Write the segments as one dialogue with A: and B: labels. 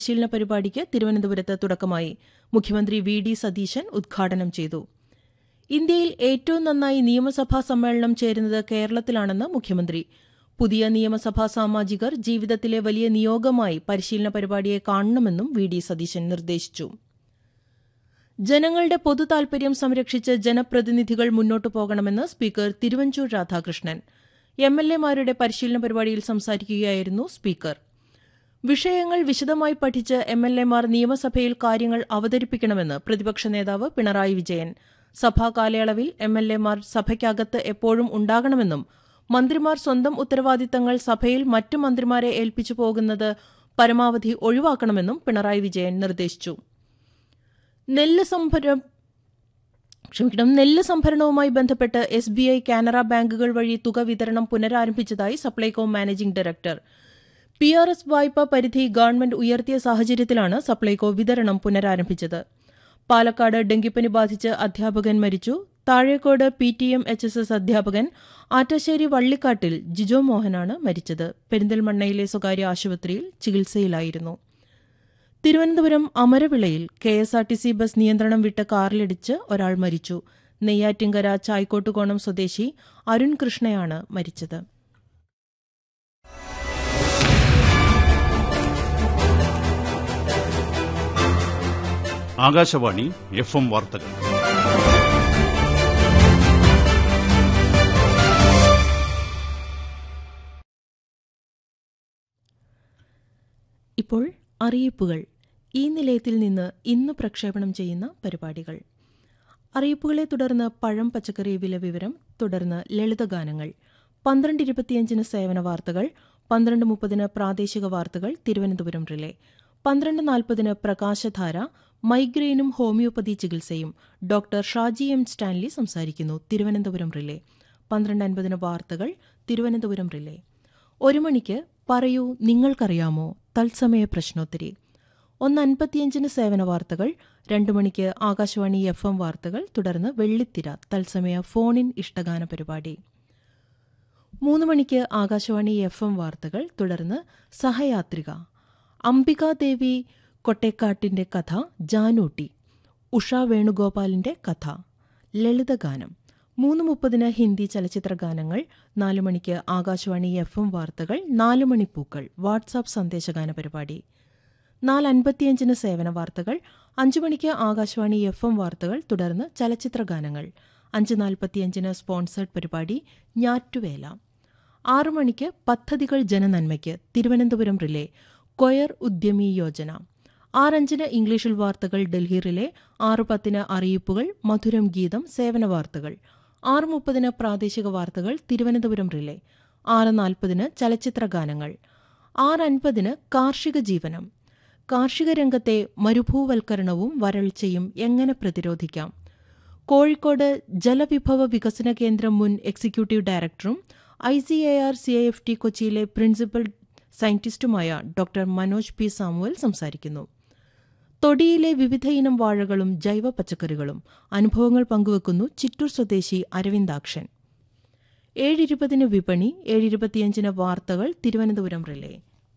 A: പരിശീലന പരിപാടിക്ക് തിരുവനന്തപുരത്ത് തുടക്കമായി മുഖ്യമന്ത്രി വി ഡി സതീശൻ ഉദ്ഘാടനം ചെയ്തു ഇന്ത്യയിൽ ഏറ്റവും നന്നായി നിയമസഭാ സമ്മേളനം ചേരുന്നത് കേരളത്തിലാണെന്ന് മുഖ്യമന്ത്രി പുതിയ നിയമസഭാ സാമാജികർ ജീവിതത്തിലെ വലിയ നിയോഗമായി പരിശീലന പരിപാടിയെ കാണണമെന്നും വി ഡി സതീശൻ നിർദ്ദേശിച്ചു ജനങ്ങളുടെ പൊതു താൽപര്യം സംരക്ഷിച്ച് ജനപ്രതിനിധികൾ മുന്നോട്ടു പോകണമെന്ന് speaker Thiruvanchoor Radhakrishnan M L എമാരുടെ പരിശീലന പരിപാടിയിൽ സംസാരിക്കുകയായിരുന്നു സ്പീക്കർ വിഷയങ്ങൾ വിശദമായി പഠിച്ച് എം എൽ എമാർ നിയമസഭയിൽ കാര്യങ്ങൾ അവതരിപ്പിക്കണമെന്ന് പ്രതിപക്ഷ നേതാവ് പിണറായി വിജയൻ സഭാ കാലയളവിൽ എം എൽ എമാർ സഭയ്ക്കകത്ത് എപ്പോഴും ഉണ്ടാകണമെന്നും മന്ത്രിമാർ സ്വന്തം ഉത്തരവാദിത്തങ്ങൾ സഭയിൽ മറ്റു മന്ത്രിമാരെ ഏൽപ്പിച്ചു പോകുന്നത് പരമാവധി ഒഴിവാക്കണമെന്നും പിണറായി വിജയൻ നിർദ്ദേശിച്ചു നെല്ല് സംഭരം ക്ഷമിക്കണം നെല്ല് സംഭരണവുമായി ബന്ധപ്പെട്ട് എസ് ബി ഐ കാനറ ബാങ്കുകൾ വഴി തുക വിതരണം പുനരാരംഭിച്ചതായി Supplyco managing director P R S വായ്പ പരിധി ഗവൺമെന്റ് ഉയർത്തിയ സാഹചര്യത്തിലാണ് സപ്ലൈകോ വിതരണം പുനരാരംഭിച്ചത് പാലക്കാട് ഡെങ്കിപ്പനി ബാധിച്ച് അധ്യാപകൻ മരിച്ചു Thazhekode P T M H S S അധ്യാപകൻ ആറ്റശ്ശേരി വള്ളിക്കാട്ടിൽ ജിജോ മോഹനാണ് മരിച്ചത് പെരിന്തൽമണ്ണയിലെ സ്വകാര്യ ആശുപത്രിയിൽ ചികിത്സയിലായിരുന്നു തിരുവനന്തപുരം അമരവിളയിൽ K S R T C bus നിയന്ത്രണം വിട്ട് കാറിലിടിച്ച് ഒരാൾ മരിച്ചു നെയ്യാറ്റിങ്കര ചായ്ക്കോട്ടുകോണം സ്വദേശി അരുൺ കൃഷ്ണയാണ് മരിച്ചത്
B: ആകാശവാണി എഫ് എം വാർത്തകൾ
A: ഇപ്പോൾ അറിയിപ്പുകൾ ഈ നിലയത്തിൽ നിന്ന് ഇന്ന് പ്രക്ഷേപണം ചെയ്യുന്ന പരിപാടികൾ അറിയിപ്പുകളെ തുടർന്ന് പഴം പച്ചക്കറി വില വിവരം തുടർന്ന് ലളിതഗാനങ്ങൾ പന്ത്രണ്ട് ഇരുപത്തിയഞ്ചിന് സേവന വാർത്തകൾ പന്ത്രണ്ട് മുപ്പതിന് പ്രാദേശിക വാർത്തകൾ തിരുവനന്തപുരം റിലേ പന്ത്രണ്ട് നാൽപ്പതിന് പ്രകാശധാര മൈഗ്രെയിനും ഹോമിയോപ്പതി ചികിത്സയും ഡോക്ടർ ഷാജി എം സ്റ്റാൻലി സംസാരിക്കുന്നു തിരുവനന്തപുരം റിലേ പന്ത്രണ്ട് അൻപതിന് വാർത്തകൾ തിരുവനന്തപുരം റിലേ ഒരു മണിക്ക് പറയൂ നിങ്ങൾക്കറിയാമോ തത്സമയ പ്രശ്നോത്തരി ഒന്ന് അൻപത്തിയഞ്ചിന് സേവന വാർത്തകൾ രണ്ടു മണിക്ക് ആകാശവാണി എഫ് എം വാർത്തകൾ തുടർന്ന് വെള്ളിത്തിര തത്സമയ ഫോൺ ഇൻ ഇഷ്ടഗാന പരിപാടി മൂന്ന് മണിക്ക് ആകാശവാണി എഫ് എം വാർത്തകൾ തുടർന്ന് സഹയാത്രിക അംബികാദേവി കൊട്ടേക്കാട്ടിന്റെ കഥ ജാനൂട്ടി ഉഷ വേണുഗോപാലിന്റെ കഥ ലളിതഗാനം മൂന്ന് മുപ്പതിന് ഹിന്ദി ചലച്ചിത്ര ഗാനങ്ങൾ നാല് മണിക്ക് ആകാശവാണി എഫ് എം വാർത്തകൾ നാല് മണിപ്പൂക്കൾ വാട്സാപ്പ് സന്ദേശഗാന പരിപാടി നാല് അൻപത്തിയഞ്ചിന് സേവന വാർത്തകൾ അഞ്ചു മണിക്ക് ആകാശവാണി എഫ് എം വാർത്തകൾ തുടർന്ന് ചലച്ചിത്ര ഗാനങ്ങൾ അഞ്ച് നാൽപ്പത്തിയഞ്ചിന് സ്പോൺസേഡ് പരിപാടി ഞാറ്റുവേല ആറു മണിക്ക് പദ്ധതികൾ ജനനന്മയ്ക്ക് തിരുവനന്തപുരം റിലേ കൊയർ ഉദ്യമി യോജന ആറഞ്ചിന് ഇംഗ്ലീഷിൽ വാർത്തകൾ ഡൽഹി റിലേ ആറ് പത്തിന് അറിയിപ്പുകൾ മധുരം ഗീതം സേവന വാർത്തകൾ ആറ് മുപ്പതിന് പ്രാദേശിക വാർത്തകൾ തിരുവനന്തപുരം റിലേ ആറ് നാൽപ്പതിന് ചലച്ചിത്ര ഗാനങ്ങൾ ആറ് അൻപതിന് കാർഷിക ജീവനം കാർഷിക രംഗത്തെ മരുഭൂവൽക്കരണവും വരൾച്ചയും എങ്ങനെ പ്രതിരോധിക്കാം കോഴിക്കോട് ജലവിഭവ വികസന കേന്ദ്രം മുൻ എക്സിക്യൂട്ടീവ് ഡയറക്ടറും I C A R C I F T കൊച്ചിയിലെ പ്രിൻസിപ്പൽ സയന്റിസ്റ്റുമായ ഡോക്ടർ മനോജ് പി സാമുവൽ സംസാരിക്കുന്നു തൊടിയിലെ വിവിധയിനം വാഴകളും ജൈവ പച്ചക്കറികളും അനുഭവങ്ങൾ പങ്കുവെക്കുന്നു ചിറ്റൂർ സ്വദേശി അരവിന്ദാക്ഷൻ ഏഴിരുപതിന് വിപണി ഏഴിരുപത്തിയഞ്ചിന് വാർത്തകൾ തിരുവനന്തപുരം റിലേ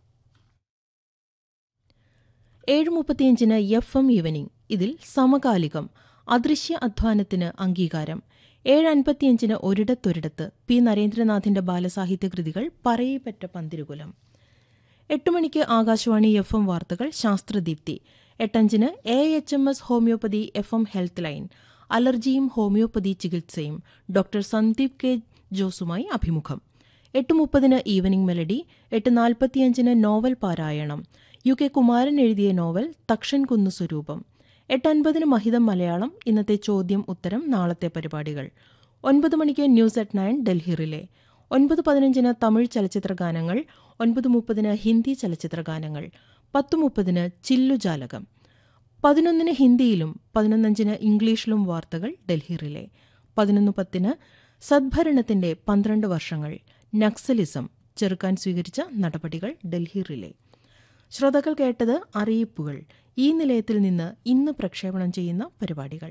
A: ഏഴ് മുപ്പത്തിയഞ്ചിന് എഫ് എം ഈവനിംഗ് ഇതിൽ സമകാലികം അദൃശ്യ അധ്വാനത്തിന് അംഗീകാരം ഏഴ് അൻപത്തിയഞ്ചിന് ഒരിടത്തൊരിടത്ത് പി നരേന്ദ്രനാഥിന്റെ ബാലസാഹിത്യ കൃതികൾ പറയിപ്പറ്റ പന്തിരുകുലം എട്ട് മണിക്ക് ആകാശവാണി എഫ് എം വാർത്തകൾ ശാസ്ത്രദീപ്തി എട്ടഞ്ചിന് A H M S homoeopathy F M health line അലർജിയും ഹോമിയോപ്പതി ചികിത്സയും ഡോക്ടർ സന്ദീപ് കെ ജോസുമായി അഭിമുഖം എട്ട് മുപ്പതിന് ഈവനിംഗ് മെലഡി എട്ട് നാൽപ്പത്തിയഞ്ചിന് നോവൽ പാരായണം യു കെ കുമാരൻ എഴുതിയ നോവൽ തക്ഷൻ കുന്നു സ്വരൂപം എട്ടൻപതിന് മഹിതം മലയാളം ഇന്നത്തെ ചോദ്യം ഉത്തരം നാളത്തെ പരിപാടികൾ ഒൻപത് മണിക്ക് news at nine Delhi relay ഒൻപത് പതിനഞ്ചിന് തമിഴ് ചലച്ചിത്ര ഗാനങ്ങൾ ഒൻപത് മുപ്പതിന് ഹിന്ദി ചലച്ചിത്ര ഗാനങ്ങൾ പത്ത് മുപ്പതിന് ചില്ലുജാലകം പതിനൊന്നിന് ഹിന്ദിയിലും പതിനൊന്നഞ്ചിന് ഇംഗ്ലീഷിലും വാർത്തകൾ ഡൽഹി റിലേ പതിനൊന്ന് പത്തിന് സദ്ഭരണത്തിന്റെ പന്ത്രണ്ട് വർഷങ്ങൾ നക്സലിസം ചെറുക്കാൻ സ്വീകരിച്ച നടപടികൾ ഡൽഹി റിലേ ശ്രോതാക്കൾ കേട്ടത് അറിയിപ്പുകൾ ഈ നിലയത്തിൽ നിന്ന് ഇന്ന് പ്രക്ഷേപണം ചെയ്യുന്ന പരിപാടികൾ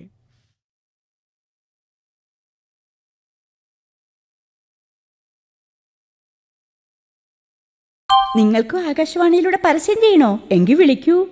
C: നിങ്ങൾക്കും ആകാശവാണിയിലൂടെ പരസ്യം ചെയ്യണോ എങ്കിൽ വിളിക്കൂ